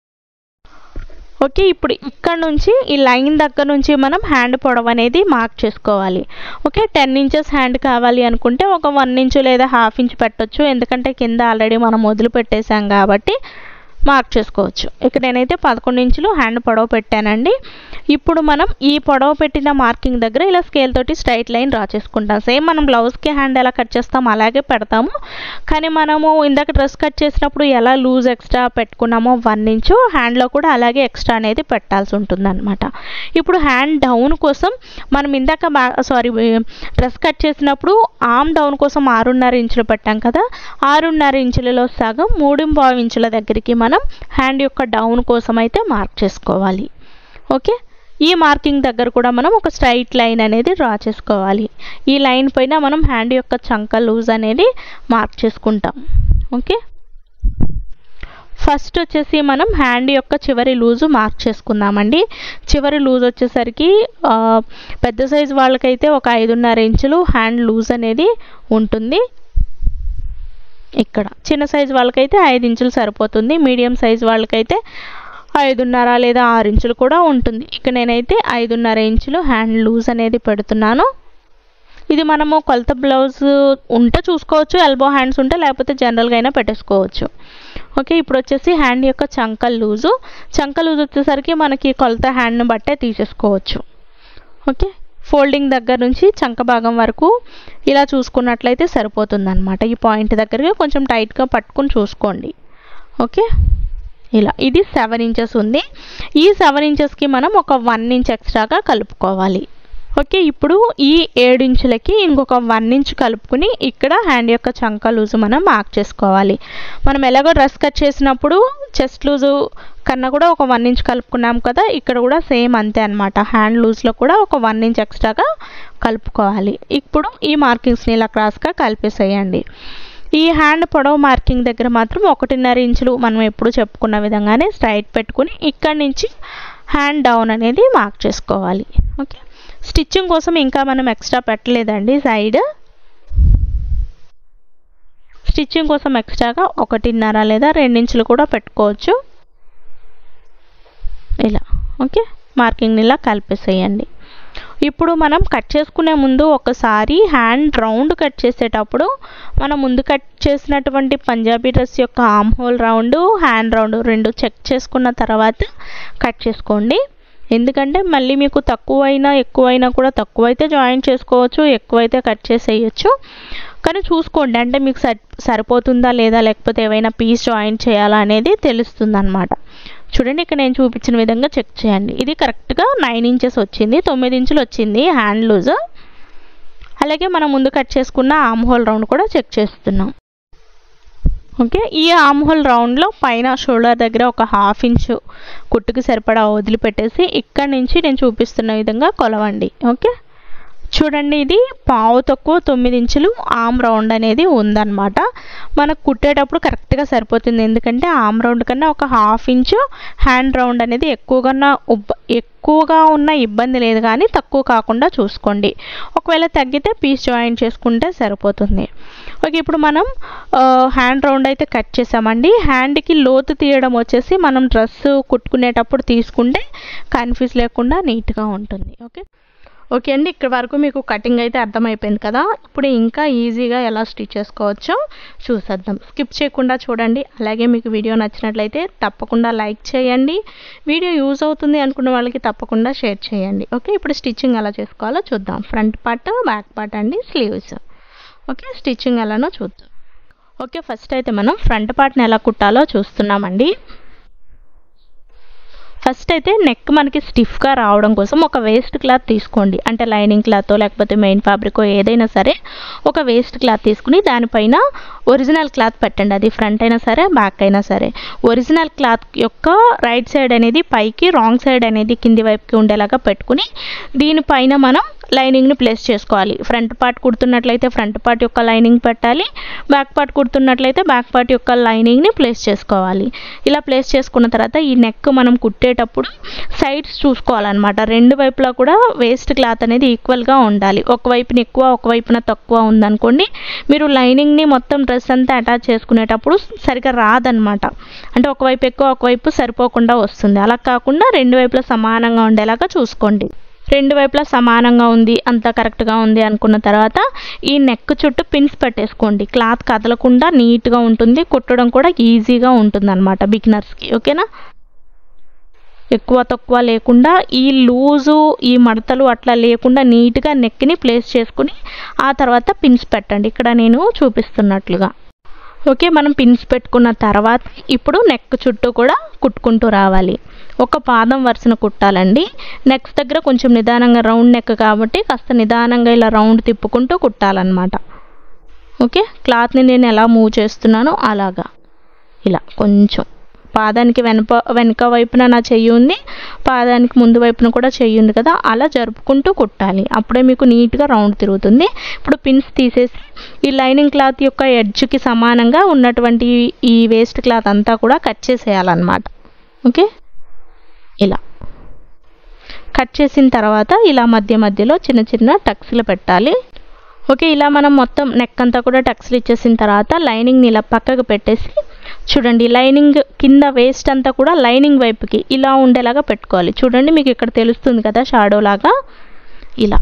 ఓకే ఇప్పుడు ఇక్కడ నుంచి ఈ లైన్ దగ్గర నుంచి మనం హ్యాండ్ పొడవు అనేది మార్క్ చేసుకోవాలి ఓకే టెన్ ఇంచెస్ హ్యాండ్ కావాలి అనుకుంటే ఒక వన్ ఇంచు లేదా హాఫ్ ఇంచ్ పెట్టొచ్చు ఎందుకంటే కింద ఆల్రెడీ మనం వదిలి పెట్టేశాం కాబట్టి మార్క్ చేసుకోవచ్చు ఇక్కడ నేనైతే పదకొండు ఇంచులు హ్యాండ్ పొడవు పెట్టానండి ఇప్పుడు మనం ఈ పొడవు పెట్టిన మార్కింగ్ దగ్గర ఇలా స్కేల్ తోటి స్ట్రైట్ లైన్ డ్రా చేసుకుంటాం సేమ్ మనం బ్లౌజ్కి హ్యాండ్ ఎలా కట్ చేస్తాం అలాగే పెడతాము కానీ మనము ఇందాక డ్రెస్ కట్ చేసినప్పుడు ఎలా లూజ్ ఎక్స్ట్రా పెట్టుకున్నామో వన్ ఇంచు హ్యాండ్లో కూడా అలాగే ఎక్స్ట్రా అనేది పెట్టాల్సి ఉంటుంది ఇప్పుడు హ్యాండ్ డౌన్ కోసం మనం ఇందాక బా సారీ డ్రెస్ కట్ చేసినప్పుడు ఆమ్ డౌన్ కోసం ఆరున్నర ఇంచులు పెట్టాం కదా ఆరున్నర ఇంచులలో సగం మూడు పావు ఇంచుల దగ్గరికి మనం హ్యాండ్ యొక్క డౌన్ కోసం అయితే మార్క్ చేసుకోవాలి ఓకే ఈ మార్కింగ్ దగ్గర కూడా మనం ఒక స్ట్రైట్ లైన్ అనేది డ్రా చేసుకోవాలి ఈ లైన్ పైన మనం హ్యాండ్ యొక్క చంక లూజ్ అనేది మార్క్ చేసుకుంటాం ఓకే ఫస్ట్ వచ్చేసి మనం హ్యాండ్ యొక్క చివరి లూజు మార్క్ చేసుకుందామండి చివరి లూజ్ వచ్చేసరికి ఆ, పెద్ద సైజు వాళ్ళకైతే ఒక ఐదున్నర ఇంచులు హ్యాండ్ లూజ్ అనేది ఉంటుంది ఇక్కడ చిన్న సైజు వాళ్ళకైతే ఐదు ఇంచులు సరిపోతుంది మీడియం సైజు వాళ్ళకైతే ఐదున్నర లేదా ఆరు ఇంచులు కూడా ఉంటుంది ఇక నేనైతే ఐదున్నర ఇంచులు హ్యాండ్ లూజ్ అనేది పెడుతున్నాను ఇది మనము కొలత బ్లౌజ్ ఉంటే చూసుకోవచ్చు ఎల్బో హ్యాండ్స్ ఉంటే లేకపోతే జనరల్గా అయినా పెట్టేసుకోవచ్చు ఓకే ఇప్పుడు వచ్చేసి హ్యాండ్ యొక్క చంక లూజు చంక లూజ్ వచ్చేసరికి మనకి కొలత హ్యాండ్ని బట్టే తీసేసుకోవచ్చు ఓకే ఫోల్డింగ్ దగ్గర నుంచి చంక భాగం వరకు ఇలా చూసుకున్నట్లయితే సరిపోతుందన్నమాట ఈ పాయింట్ దగ్గరగా కొంచెం టైట్గా పట్టుకుని చూసుకోండి ఓకే ఇలా ఇది సెవెన్ ఇంచెస్ ఉంది ఈ సెవెన్ ఇంచెస్కి మనం ఒక వన్ ఇంచ్ ఎక్స్ట్రాగా కలుపుకోవాలి ఓకే ఇప్పుడు ఈ ఏడు ఇంచులకి ఇంకొక వన్ ఇంచ్ కలుపుకుని ఇక్కడ హ్యాండ్ యొక్క చంక లూజు మనం మార్క్ చేసుకోవాలి మనం ఎలాగో డ్రెస్ కట్ చేసినప్పుడు చెస్ట్ లూజు కన్నా కూడా ఒక వన్ ఇంచ్ కలుపుకున్నాం కదా ఇక్కడ కూడా సేమ్ అంతే అనమాట హ్యాండ్ లూజ్లో కూడా ఒక వన్ ఇంచ్ ఎక్స్ట్రాగా కలుపుకోవాలి ఇప్పుడు ఈ మార్కింగ్స్ని ఇలా క్రాస్గా కలిపేసేయండి ఈ హ్యాండ్ పొడవు మార్కింగ్ దగ్గర మాత్రం ఒకటిన్నర ఇంచులు మనం ఎప్పుడు చెప్పుకున్న విధంగానే స్ట్రైట్ పెట్టుకుని ఇక్కడి నుంచి హ్యాండ్ డౌన్ అనేది మార్క్ చేసుకోవాలి ఓకే స్టిచ్చింగ్ కోసం ఇంకా మనం ఎక్స్ట్రా పెట్టలేదండి సైడ్ స్టిచ్చింగ్ కోసం ఎక్స్ట్రాగా ఒకటిన్నర లేదా రెండించులు కూడా పెట్టుకోవచ్చు ఇలా ఓకే మార్కింగ్ని ఇలా కలిపేసేయండి ఇప్పుడు మనం కట్ చేసుకునే ముందు ఒకసారి హ్యాండ్ రౌండ్ కట్ చేసేటప్పుడు మనం ముందు కట్ చేసినటువంటి పంజాబీ డ్రెస్ యొక్క arm hole round hand round రెండు చెక్ చేసుకున్న తర్వాత కట్ చేసుకోండి ఎందుకంటే మళ్ళీ మీకు తక్కువైనా ఎక్కువైనా కూడా తక్కువైతే జాయిన్ చేసుకోవచ్చు ఎక్కువైతే కట్ చేసేయచ్చు కానీ చూసుకోండి అంటే మీకు సరి సరిపోతుందా లేదా లేకపోతే ఏవైనా పీస్ జాయిన్ చేయాలా అనేది తెలుస్తుంది అనమాట చూడండి ఇక్కడ నేను చూపించిన విధంగా చెక్ చేయండి ఇది కరెక్ట్గా నైన్ ఇంచెస్ వచ్చింది తొమ్మిది ఇంచులు వచ్చింది హ్యాండ్ లూజ్ అలాగే మనం ముందు కట్ చేసుకున్న ఆమ్ హోల్ రౌండ్ కూడా చెక్ చేస్తున్నాం ఓకే ఈ ఆమ్ హోల్ రౌండ్లో పైన షోల్డర్ దగ్గర ఒక హాఫ్ ఇంచు కుట్టుకు సరిపడా వదిలిపెట్టేసి ఇక్కడ నుంచి నేను చూపిస్తున్న విధంగా కొలవండి ఓకే చూడండి ఇది పావు తక్కువ తొమ్మిది ఇంచులు ఆమ్ రౌండ్ అనేది ఉందన్నమాట మనకు కుట్టేటప్పుడు కరెక్ట్గా సరిపోతుంది ఎందుకంటే ఆమ్ రౌండ్ కన్నా ఒక హాఫ్ ఇంచు హ్యాండ్ రౌండ్ అనేది ఎక్కువగా ఉన్న ఉబ్బ ఎక్కువగా ఉన్న ఇబ్బంది లేదు కానీ తక్కువ కాకుండా చూసుకోండి ఒకవేళ తగ్గితే పీస్ జాయిన్ చేసుకుంటే సరిపోతుంది ఓకే ఇప్పుడు మనం హ్యాండ్ రౌండ్ అయితే కట్ చేసామండి హ్యాండ్కి లోతు తీయడం వచ్చేసి మనం డ్రెస్ కుట్టుకునేటప్పుడు తీసుకుంటే కన్ఫ్యూజ్ లేకుండా నీట్గా ఉంటుంది ఓకే ఓకే అండి ఇక్కడ వరకు మీకు కటింగ్ అయితే అర్థమైపోయింది కదా ఇప్పుడు ఇంకా ఈజీగా ఎలా స్టిచ్ చేసుకోవచ్చో చూసేద్దాం స్కిప్ చేయకుండా చూడండి అలాగే మీకు వీడియో నచ్చినట్లయితే తప్పకుండా లైక్ చేయండి వీడియో యూజ్ అవుతుంది అనుకున్న వాళ్ళకి తప్పకుండా షేర్ చేయండి ఓకే ఇప్పుడు స్టిచ్చింగ్ ఎలా చేసుకోవాలో చూద్దాం ఫ్రంట్ పార్ట్ బ్యాక్ పార్ట్ అండి స్లీవ్స్ ఓకే స్టిచ్చింగ్ ఎలానో చూద్దాం ఓకే ఫస్ట్ అయితే మనం ఫ్రంట్ పార్ట్ని ఎలా కుట్టాలో చూస్తున్నామండి ఫస్ట్ అయితే నెక్ మనకి స్టిఫ్గా రావడం కోసం ఒక వేస్ట్ క్లాత్ తీసుకోండి అంటే లైనింగ్ క్లాత్ లేకపోతే మెయిన్ ఫ్యాబ్రిక్ ఏదైనా సరే ఒక వేస్ట్ క్లాత్ తీసుకుని దానిపైన ఒరిజినల్ క్లాత్ పెట్టండి అది ఫ్రంట్ అయినా సరే బ్యాక్ అయినా సరే ఒరిజినల్ క్లాత్ యొక్క రైట్ సైడ్ అనేది పైకి రాంగ్ సైడ్ అనేది కింది వైపుకి ఉండేలాగా పెట్టుకుని దీనిపైన మనం లైనింగ్ని ప్లేస్ చేసుకోవాలి ఫ్రంట్ పార్ట్ కుడుతున్నట్లయితే ఫ్రంట్ పార్ట్ యొక్క లైనింగ్ పెట్టాలి బ్యాక్ పార్ట్ కుడుతున్నట్లయితే బ్యాక్ పార్ట్ యొక్క లైనింగ్ని ప్లేస్ చేసుకోవాలి ఇలా ప్లేస్ చేసుకున్న తర్వాత ఈ నెక్ మనం కుట్టేటప్పుడు సైడ్స్ చూసుకోవాలన్నమాట రెండు వైపులా కూడా వేస్ట్ క్లాత్ అనేది ఈక్వల్గా ఉండాలి ఒకవైపున ఎక్కువ ఒకవైపున తక్కువ ఉందనుకోండి మీరు లైనింగ్ని మొత్తం డ్రెస్ అంతా అటాచ్ చేసుకునేటప్పుడు సరిగా రాదనమాట అంటే ఒకవైపు ఎక్కువ ఒకవైపు సరిపోకుండా వస్తుంది అలా కాకుండా రెండు వైపులా సమానంగా ఉండేలాగా చూసుకోండి రెండు వైపులా సమానంగా ఉంది అంతా కరెక్ట్గా ఉంది అనుకున్న తర్వాత ఈ నెక్ చుట్టూ పిన్స్ పెట్టేసుకోండి క్లాత్ కదలకుండా నీట్గా ఉంటుంది కుట్టడం కూడా ఈజీగా ఉంటుంది అనమాట బిగినర్స్కి ఓకేనా ఎక్కువ తక్కువ లేకుండా ఈ లూజు ఈ మడతలు అట్లా లేకుండా నీట్గా నెక్ని ప్లేస్ చేసుకుని ఆ తర్వాత పిన్స్ పెట్టండి ఇక్కడ నేను చూపిస్తున్నట్లుగా ఓకే మనం పిన్స్ పెట్టుకున్న తర్వాత ఇప్పుడు నెక్ చుట్టూ కూడా కుట్టుకుంటూ రావాలి ఒక పాదం వరుసన కుట్టాలండి నెక్స్ దగ్గర కొంచెం నిదానంగా రౌండ్ నెక్ కాబట్టి కాస్త నిదానంగా ఇలా రౌండ్ తిప్పుకుంటూ కుట్టాలన్నమాట ఓకే క్లాత్ని నేను ఎలా మూవ్ చేస్తున్నానో అలాగా ఇలా కొంచెం పాదానికి వెనప వెనక వైపున నా చెయ్యి ఉంది పాదానికి ముందు వైపున కూడా చెయ్యి ఉంది కదా అలా జరుపుకుంటూ కుట్టాలి అప్పుడే మీకు నీట్గా రౌండ్ తిరుగుతుంది ఇప్పుడు పిన్స్ తీసేసి ఈ లైనింగ్ క్లాత్ యొక్క ఎడ్జ్కి సమానంగా ఉన్నటువంటి ఈ వేస్ట్ క్లాత్ అంతా కూడా కట్ చేసేయాలన్నమాట ఓకే ఇలా కట్ చేసిన తర్వాత ఇలా మధ్య మధ్యలో చిన్న చిన్న టక్స్లు పెట్టాలి ఓకే ఇలా మనం మొత్తం నెక్ అంతా కూడా టక్స్లు ఇచ్చేసిన తర్వాత లైనింగ్ని ఇలా పక్కకు పెట్టేసి చూడండి లైనింగ్ కింద వేస్ట్ అంతా కూడా లైనింగ్ వైపుకి ఇలా ఉండేలాగా పెట్టుకోవాలి చూడండి మీకు ఇక్కడ తెలుస్తుంది కదా షాడో లాగా ఇలా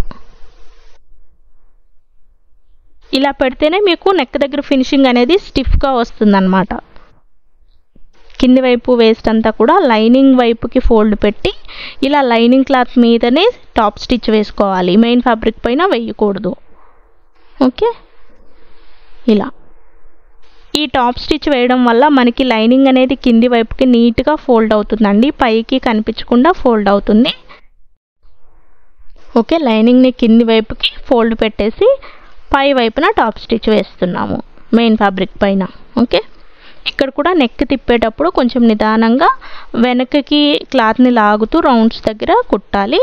ఇలా పెడితేనే మీకు నెక్ దగ్గర ఫినిషింగ్ అనేది స్టిఫ్గా వస్తుందన్నమాట కింది వైపు వేస్ట్ అంతా కూడా లైనింగ్ వైపుకి ఫోల్డ్ పెట్టి ఇలా లైనింగ్ క్లాత్ మీదనే టాప్ స్టిచ్ వేసుకోవాలి మెయిన్ ఫ్యాబ్రిక్ పైన వేయకూడదు ఓకే ఇలా ఈ టాప్ స్టిచ్ వేయడం వల్ల మనకి లైనింగ్ అనేది కింది వైపుకి నీట్గా ఫోల్డ్ అవుతుందండి పైకి కనిపించకుండా ఫోల్డ్ అవుతుంది ఓకే లైనింగ్ని కింది వైపుకి ఫోల్డ్ పెట్టేసి పై వైపున టాప్ స్టిచ్ వేస్తున్నాము మెయిన్ ఫ్యాబ్రిక్ పైన ఓకే ఇక్కడ కూడా నెక్ తిప్పేటప్పుడు కొంచెం నిదానంగా వెనకకి క్లాత్ని లాగుతూ రౌండ్స్ దగ్గర కుట్టాలి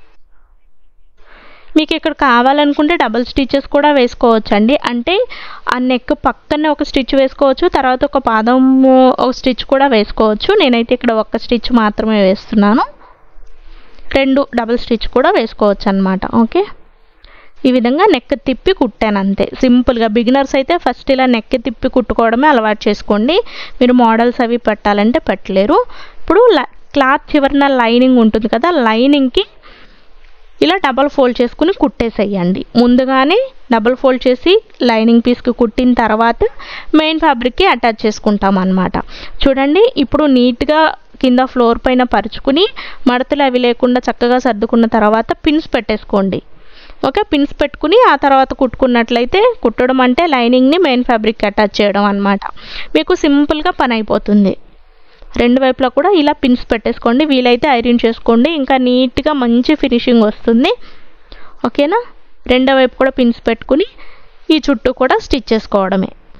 మీకు ఇక్కడ కావాలనుకుంటే డబుల్ స్టిచెస్ కూడా వేసుకోవచ్చు అండి అంటే ఆ నెక్ పక్కనే ఒక స్టిచ్ వేసుకోవచ్చు తర్వాత ఒక పాదం ఒక స్టిచ్ కూడా వేసుకోవచ్చు నేనైతే ఇక్కడ ఒక స్టిచ్ మాత్రమే వేస్తున్నాను రెండు డబుల్ స్టిచ్ కూడా వేసుకోవచ్చు అనమాట ఓకే ఈ విధంగా నెక్ తిప్పి కుట్టాను అంతే సింపుల్గా బిగినర్స్ అయితే ఫస్ట్ ఇలా నెక్ తిప్పి కుట్టుకోవడమే అలవాటు చేసుకోండి మీరు మోడల్స్ అవి పెట్టాలంటే పెట్టలేరు ఇప్పుడు క్లాత్ చివరిన లైనింగ్ ఉంటుంది కదా లైనింగ్కి ఇలా డబల్ ఫోల్డ్ చేసుకుని కుట్టేసేయండి ముందుగానే డబల్ ఫోల్డ్ చేసి లైనింగ్ పీస్కి కుట్టిన తర్వాత మెయిన్ ఫ్యాబ్రిక్కి అటాచ్ చేసుకుంటాం అన్నమాట చూడండి ఇప్పుడు నీట్గా కింద ఫ్లోర్ పైన పరుచుకుని మడతలు అవి లేకుండా చక్కగా సర్దుకున్న తర్వాత పిన్స్ పెట్టేసుకోండి ఓకే పిన్స్ పెట్టుకుని ఆ తర్వాత కుట్టుకున్నట్లయితే కుట్టడం అంటే లైనింగ్ని మెయిన్ ఫ్యాబ్రిక్ అటాచ్ చేయడం అనమాట మీకు సింపుల్గా పని అయిపోతుంది రెండు వైపులా కూడా ఇలా పిన్స్ పెట్టేసుకోండి వీలైతే ఐరన్ చేసుకోండి ఇంకా నీట్గా మంచి ఫినిషింగ్ వస్తుంది ఓకేనా రెండో వైపు కూడా పిన్స్ పెట్టుకుని ఈ చుట్టూ కూడా స్టిచ్ చేసుకోవడమే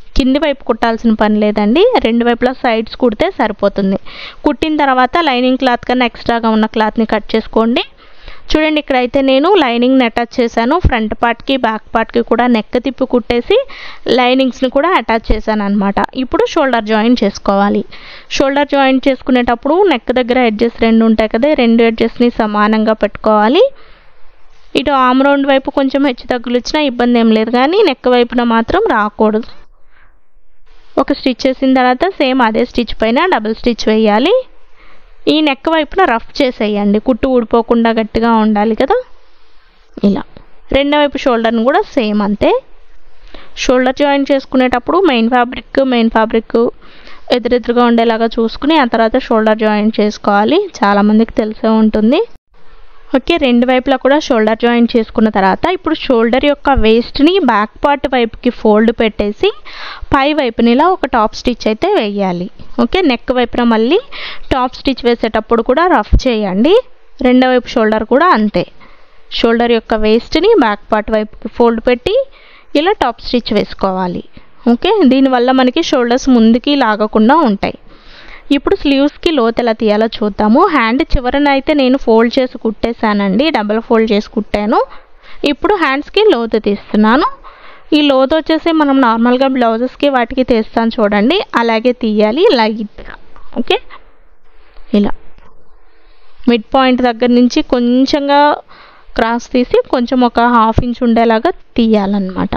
కింది వైపు కుట్టాల్సిన పని లేదండి రెండు వైపులా సైడ్స్ కుడితే సరిపోతుంది కుట్టిన తర్వాత లైనింగ్ క్లాత్ కన్నా ఎక్స్ట్రాగా ఉన్న క్లాత్ని కట్ చేసుకోండి చూడండి ఇక్కడైతే నేను లైనింగ్ని అటాచ్ చేశాను ఫ్రంట్ పార్ట్కి బ్యాక్ పార్ట్కి కూడా నెక్ తిప్పి కుట్టేసి లైనింగ్స్ని కూడా అటాచ్ చేశాను అనమాట ఇప్పుడు షోల్డర్ జాయింట్ చేసుకోవాలి షోల్డర్ జాయింట్ చేసుకునేటప్పుడు నెక్ దగ్గర ఎడ్జెస్ రెండు ఉంటాయి కదా రెండు ఎడ్జెస్ని సమానంగా పెట్టుకోవాలి ఇటు ఆమ్ రౌండ్ వైపు కొంచెం హెచ్చు తగ్గులు ఇచ్చినా ఇబ్బంది ఏం లేదు కానీ నెక్ వైపున మాత్రం రాకూడదు ఒక స్టిచ్ చేసిన తర్వాత సేమ్ అదే స్టిచ్ పైన డబుల్ స్టిచ్ వేయాలి ఈ నెక్ వైపున రఫ్ చేసేయండి కుట్టు ఊడిపోకుండా గట్టిగా ఉండాలి కదా ఇలా రెండో వైపు షోల్డర్ని కూడా సేమ్ అంతే షోల్డర్ జాయిన్ చేసుకునేటప్పుడు మెయిన్ ఫ్యాబ్రిక్ మెయిన్ ఫ్యాబ్రిక్ ఎదురెదురుగా ఉండేలాగా చూసుకుని ఆ తర్వాత షోల్డర్ జాయిన్ చేసుకోవాలి చాలామందికి తెలిసే ఉంటుంది ఓకే రెండు వైపులా కూడా షోల్డర్ జాయిన్ చేసుకున్న తర్వాత ఇప్పుడు షోల్డర్ యొక్క వేస్ట్ని బ్యాక్ పార్ట్ వైపుకి ఫోల్డ్ పెట్టేసి పై వైపుని ఇలా ఒక టాప్ స్టిచ్ అయితే వేయాలి ఓకే నెక్ వైపున మళ్ళీ టాప్ స్టిచ్ వేసేటప్పుడు కూడా రఫ్ చేయండి రెండో వైపు షోల్డర్ కూడా అంతే షోల్డర్ యొక్క వేస్ట్ని బ్యాక్ పార్ట్ వైపుకి ఫోల్డ్ పెట్టి ఇలా టాప్ స్టిచ్ వేసుకోవాలి ఓకే దీనివల్ల మనకి షోల్డర్స్ ముందుకి లాగకుండా ఉంటాయి ఇప్పుడు స్లీవ్స్కి లోత్ ఎలా తీయాలో చూద్దాము హ్యాండ్ చివరన అయితే నేను ఫోల్డ్ చేసి కుట్టేశానండి డబల్ ఫోల్డ్ చేసి కుట్టాను ఇప్పుడు హ్యాండ్స్కి లోతు తీస్తున్నాను ఈ లోతు వచ్చేసి మనం నార్మల్గా బ్లౌజెస్కి వాటికి తీస్తాను చూడండి అలాగే తీయాలి లైట్గా ఓకే ఇలా మిడ్ పాయింట్ దగ్గర నుంచి కొంచెంగా క్రాస్ తీసి కొంచెం ఒక హాఫ్ ఇంచ్ ఉండేలాగా తీయాలన్నమాట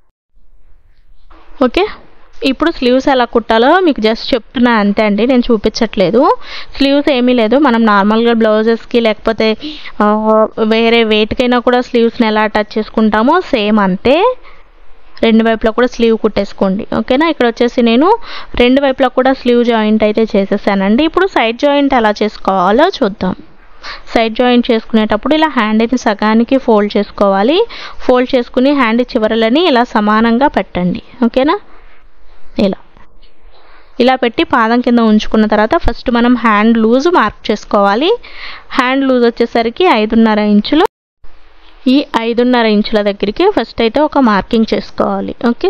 ఓకే ఇప్పుడు స్లీవ్స్ ఎలా కుట్టాలో మీకు జస్ట్ చెప్తున్నా అంతే అండి నేను చూపించట్లేదు స్లీవ్స్ ఏమీ లేదు మనం నార్మల్గా బ్లౌజెస్కి లేకపోతే ఆ, వేరే వేటికైనా కూడా స్లీవ్స్ని ఎలా అటాచ్ చేసుకుంటామో సేమ్ అంతే రెండు వైపులా కూడా స్లీవ్ కుట్టేసుకోండి ఓకేనా ఇక్కడ వచ్చేసి నేను రెండు వైపులా కూడా స్లీవ్ జాయింట్ అయితే చేసేసానండి ఇప్పుడు సైడ్ జాయింట్ ఎలా చేసుకోవాలో చూద్దాం సైడ్ జాయింట్ చేసుకునేటప్పుడు ఇలా హ్యాండ్ని సగానికి ఫోల్డ్ చేసుకోవాలి ఫోల్డ్ చేసుకుని హ్యాండ్ చివరలని ఇలా సమానంగా పెట్టండి ఓకేనా ఇలా ఇలా పెట్టి పాదం కింద ఉంచుకున్న తర్వాత ఫస్ట్ మనం హ్యాండ్ లూజ్ మార్క్ చేసుకోవాలి హ్యాండ్ లూజ్ వచ్చేసరికి ఐదున్నర ఇంచులు ఈ ఐదున్నర ఇంచుల దగ్గరికి ఫస్ట్ అయితే ఒక మార్కింగ్ చేసుకోవాలి ఓకే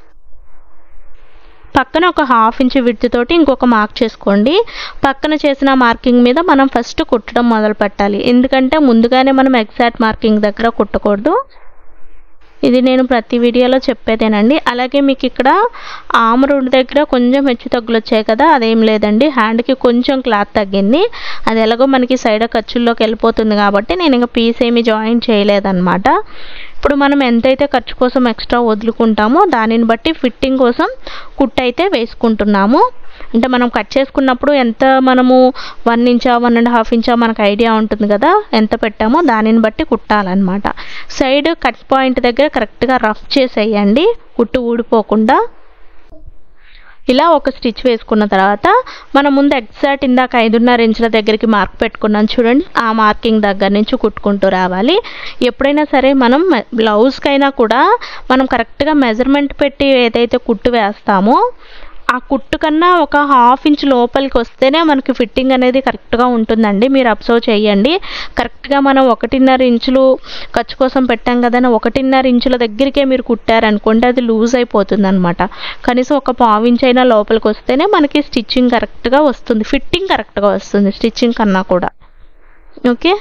పక్కన ఒక హాఫ్ ఇంచ్ విడ్త్ తోటి ఇంకొక మార్క్ చేసుకోండి పక్కన చేసిన మార్కింగ్ మీద మనం ఫస్ట్ కుట్టడం మొదలు పెట్టాలి ఎందుకంటే ముందుగానే మనం ఎగ్జాక్ట్ మార్కింగ్ దగ్గర కుట్టకూడదు ఇది నేను ప్రతి వీడియోలో చెప్పేదేనండి అలాగే మీకు ఇక్కడ ఆమ్ రౌండ్ దగ్గర కొంచెం హెచ్చు తగ్గులు వచ్చాయి కదా అదేం లేదండి హ్యాండ్కి కొంచెం క్లాత్ తగ్గింది అది ఎలాగో మనకి సైడ్ ఖర్చుల్లోకి వెళ్ళిపోతుంది కాబట్టి నేను ఇంకా పీస్ ఏమి జాయిన్ చేయలేదన్నమాట ఇప్పుడు మనం ఎంతైతే ఖర్చు కోసం ఎక్స్ట్రా వదులుకుంటామో దానిని బట్టి ఫిట్టింగ్ కోసం కుట్టు అయితే వేసుకుంటున్నాము అంటే మనం కట్ చేసుకున్నప్పుడు ఎంత మనము వన్ ఇంచా వన్ అండ్ హాఫ్ ఇంచా మనకు ఐడియా ఉంటుంది కదా ఎంత పెట్టామో దానిని బట్టి కుట్టాలన్నమాట సైడ్ కట్ పాయింట్ దగ్గర కరెక్ట్గా రఫ్ చేసేయండి కుట్టు ఊడిపోకుండా ఇలా ఒక స్టిచ్ వేసుకున్న తర్వాత మనం ముందు ఎగ్జాక్ట్ ఇందాక ఐదున్నర ఇంచుల దగ్గరికి మార్క్ పెట్టుకున్నాం చూడండి ఆ మార్కింగ్ దగ్గర నుంచి కుట్టుకుంటూ రావాలి ఎప్పుడైనా సరే మనం బ్లౌజ్కైనా కూడా మనం కరెక్ట్గా మెజర్మెంట్ పెట్టి ఏదైతే కుట్టు వేస్తామో ఆ కుట్టు కన్నా ఒక హాఫ్ ఇంచ్ లోపలికి వస్తేనే మనకి ఫిట్టింగ్ అనేది కరెక్ట్గా ఉంటుందండి మీరు అబ్జర్వ్ చేయండి కరెక్ట్గా మనం ఒకటిన్నర ఇంచులు ఖర్చు కోసం పెట్టాం కదా అని ఒకటిన్నర ఇంచుల దగ్గరికే మీరు కుట్టారనుకోండి అది లూజ్ అయిపోతుంది అనమాట కనీసం ఒక పావు ఇంచ్ అయినా లోపలికి వస్తేనే మనకి స్టిచ్చింగ్ కరెక్ట్గా వస్తుంది ఫిట్టింగ్ కరెక్ట్గా వస్తుంది స్టిచ్చింగ్ కన్నా కూడా ఓకే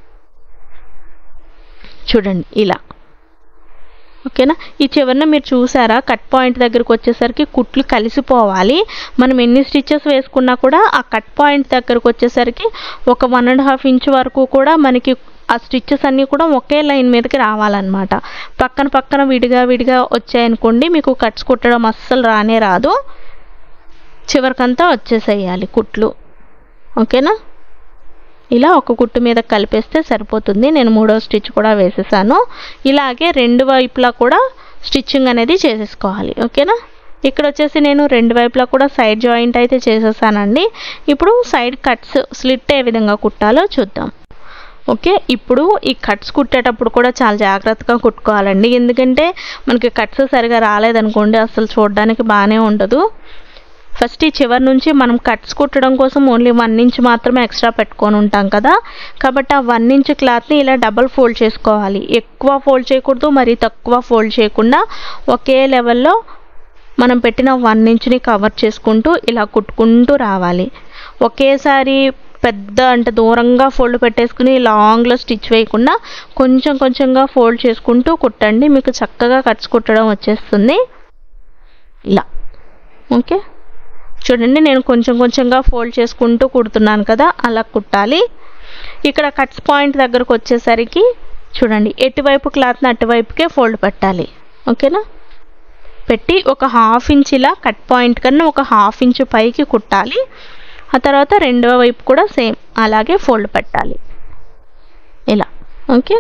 చూడండి ఇలా ఓకేనా ఈ చివరిన మీరు చూసారా కట్ పాయింట్ దగ్గరకు వచ్చేసరికి కుట్లు కలిసిపోవాలి మనం ఎన్ని స్టిచెస్ వేసుకున్నా కూడా ఆ కట్ పాయింట్ దగ్గరకు వచ్చేసరికి ఒక వన్ అండ్ హాఫ్ ఇంచ్ వరకు కూడా మనకి ఆ స్టిచెస్ అన్నీ కూడా ఒకే లైన్ మీదకి రావాలన్నమాట పక్కన పక్కన విడిగా విడిగా వచ్చాయనుకోండి మీకు కట్స్ కుట్టడం అస్సలు రానే రాదు చివరికంతా వచ్చేసేయాలి కుట్లు ఓకేనా ఇలా ఒక కుట్టు మీద కలిపేస్తే సరిపోతుంది నేను మూడో స్టిచ్ కూడా వేసేసాను ఇలాగే రెండు వైపులా కూడా స్టిచ్చింగ్ అనేది చేసేసుకోవాలి ఓకేనా ఇక్కడ వచ్చేసి నేను రెండు వైపులా కూడా సైడ్ జాయింట్ అయితే చేసేసానండి ఇప్పుడు సైడ్ కట్స్ స్లిట్ ఏ విధంగా కుట్టాలో చూద్దాం ఓకే ఇప్పుడు ఈ కట్స్ కుట్టేటప్పుడు కూడా చాలా జాగ్రత్తగా కుట్టుకోవాలండి ఎందుకంటే మనకి కట్స్ సరిగా రాలేదనుకోండి అసలు చూడడానికి బాగానే ఉండదు ఫస్ట్ ఈ చివరి నుంచి మనం కట్స్ కుట్టడం కోసం ఓన్లీ వన్ ఇంచ్ మాత్రమే ఎక్స్ట్రా పెట్టుకొని ఉంటాం కదా కాబట్టి ఆ వన్ ఇంచ్ క్లాత్ని ఇలా డబల్ ఫోల్డ్ చేసుకోవాలి ఎక్కువ ఫోల్డ్ చేయకూడదు మరి తక్కువ ఫోల్డ్ చేయకుండా ఒకే లెవెల్లో మనం పెట్టిన వన్ ఇంచ్ని కవర్ చేసుకుంటూ ఇలా కుట్టుకుంటూ రావాలి ఒకేసారి పెద్ద అంటే దూరంగా ఫోల్డ్ పెట్టేసుకుని లాంగ్లో స్టిచ్ వేయకుండా కొంచెం కొంచెంగా ఫోల్డ్ చేసుకుంటూ కుట్టండి మీకు చక్కగా కట్స్ కుట్టడం వచ్చేస్తుంది ఇలా ఓకే చూడండి నేను కొంచెం కొంచెంగా ఫోల్డ్ చేసుకుంటూ కుడుతున్నాను కదా అలా కుట్టాలి ఇక్కడ కట్స్ పాయింట్ దగ్గరకు వచ్చేసరికి చూడండి ఎటువైపు క్లాత్ని అటువైపుకే ఫోల్డ్ పెట్టాలి ఓకేనా పెట్టి ఒక హాఫ్ ఇంచ్ ఇలా కట్ పాయింట్ కన్నా ఒక హాఫ్ ఇంచ్ పైకి కుట్టాలి ఆ తర్వాత రెండవ వైపు కూడా సేమ్ అలాగే ఫోల్డ్ పెట్టాలి ఇలా ఓకే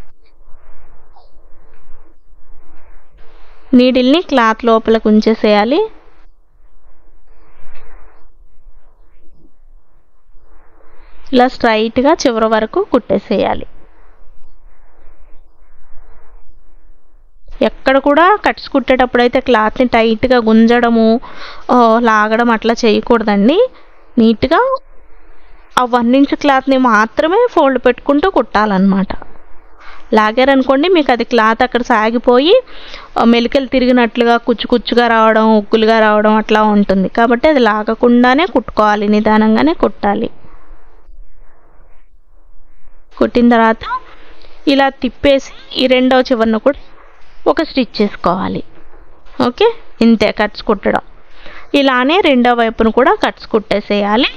నీడిల్ని క్లాత్ లోపలికి ఉంచేసేయాలి ఇలా స్ట్రైట్గా చివరి వరకు కుట్టేసేయాలి ఎక్కడ కూడా కట్స్ కుట్టేటప్పుడు అయితే క్లాత్ని టైట్గా గుంజడము ఆ, లాగడం అట్లా చేయకూడదండి నీట్గా ఆ వన్ ఇంచ్ క్లాత్ని మాత్రమే ఫోల్డ్ పెట్టుకుంటూ కుట్టాలన్నమాట లాగారనుకోండి మీకు అది క్లాత్ అక్కడ సాగిపోయి ఆ, మెలికలు తిరిగినట్లుగా కుచ్చు కుచ్చుగా రావడం ఉక్కులుగా రావడం అట్లా ఉంటుంది కాబట్టి అది లాగకుండానే కుట్టుకోవాలి నిదానంగానే కుట్టాలి కుట్టిన తర్వాత ఇలా తిప్పేసి ఈ రెండవ చివరను కూడా ఒక స్టిచ్ చేసుకోవాలి ఓకే ఇంతే కట్స్ కుట్టడం ఇలానే రెండో వైపును కూడా కట్స్ కుట్టేసేయాలి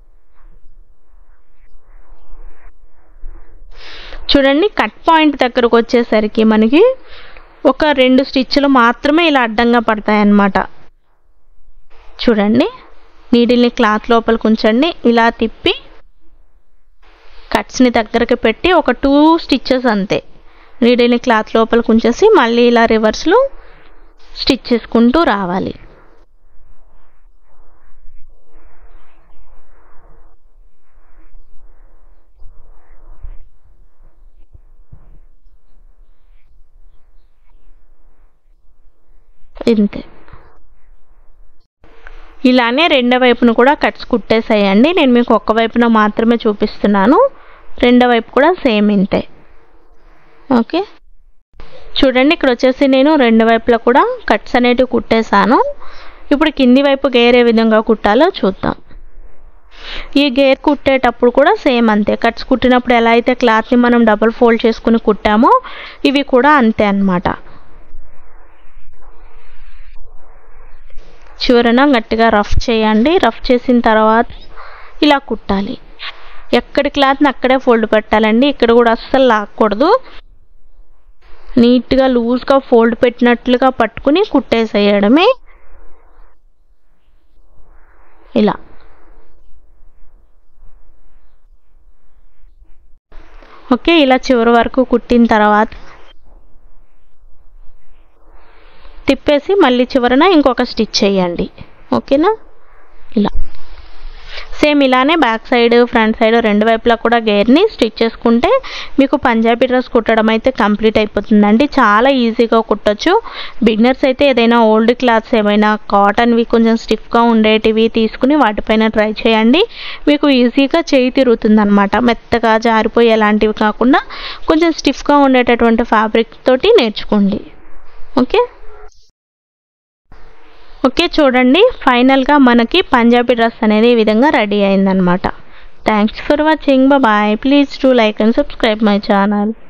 చూడండి కట్ పాయింట్ దగ్గరకు వచ్చేసరికి మనకి ఒక రెండు స్టిచ్లు మాత్రమే ఇలా అడ్డంగా పడతాయి అన్నమాట చూడండి నీడిల్ని క్లాత్ లోపలికి ఉంచండి ఇలా తిప్పి కట్స్ని దగ్గరికి పెట్టి ఒక టూ స్టిచ్చెస్ అంతే నీడిల్ని క్లాత్ లోపలికి ఉంచేసి మళ్ళీ ఇలా రివర్స్లో స్టిచ్ చేసుకుంటూ రావాలి ఇంతే ఇలానే రెండో వైపును కూడా కట్స్ కుట్టేసేయండి నేను మీకు ఒక్క వైపున మాత్రమే చూపిస్తున్నాను రెండో వైపు కూడా సేమ్ ఇంతే ఓకే చూడండి ఇక్కడ వచ్చేసి నేను రెండు వైపులా కూడా కట్స్ అనేటివి కుట్టేశాను ఇప్పుడు కింది వైపు గేర్ ఏ విధంగా కుట్టాలో చూద్దాం ఈ గేర్ కుట్టేటప్పుడు కూడా సేమ్ అంతే కట్స్ కుట్టినప్పుడు ఎలా అయితే క్లాత్ని మనం డబుల్ ఫోల్డ్ చేసుకుని కుట్టామో ఇవి కూడా అంతే అన్నమాట చివరన గట్టిగా రఫ్ చేయండి రఫ్ చేసిన తర్వాత ఇలా కుట్టాలి ఎక్కడి క్లాత్ని అక్కడే ఫోల్డ్ పెట్టాలండి ఇక్కడ కూడా అస్సలు లాక్కూడదు నీట్గా లూజ్గా ఫోల్డ్ పెట్టినట్లుగా పట్టుకుని కుట్టేసేయడమే ఇలా ఓకే ఇలా చివరి వరకు కుట్టిన తర్వాత తిప్పేసి మళ్ళీ చివరన ఇంకొక స్టిచ్ చేయండి ఓకేనా ఇలా సేమ్ ఇలానే బ్యాక్ సైడ్ ఫ్రంట్ సైడ్ రెండు వైపులా కూడా గేర్ని స్టిచ్ చేసుకుంటే మీకు పంజాబీ డ్రెస్ కుట్టడం అయితే కంప్లీట్ అయిపోతుందండి చాలా ఈజీగా కుట్టొచ్చు బిగినర్స్ అయితే ఏదైనా ఓల్డ్ క్లాత్స్ ఏమైనా కాటన్వి కొంచెం స్టిఫ్గా ఉండేటివి తీసుకుని వాటిపైన ట్రై చేయండి మీకు ఈజీగా చేయి తిరుగుతుంది అనమాట మెత్తగా జారిపోయి ఎలాంటివి కాకుండా కొంచెం స్టిఫ్గా ఉండేటటువంటి ఫ్యాబ్రిక్ తోటి నేర్చుకోండి ఓకే ఓకే చూడండి ఫైనల్గా మనకి పంజాబీ డ్రెస్ అనేది ఈ విధంగా రెడీ అయిందనమాట thanks for watching bye please do like and subscribe my channel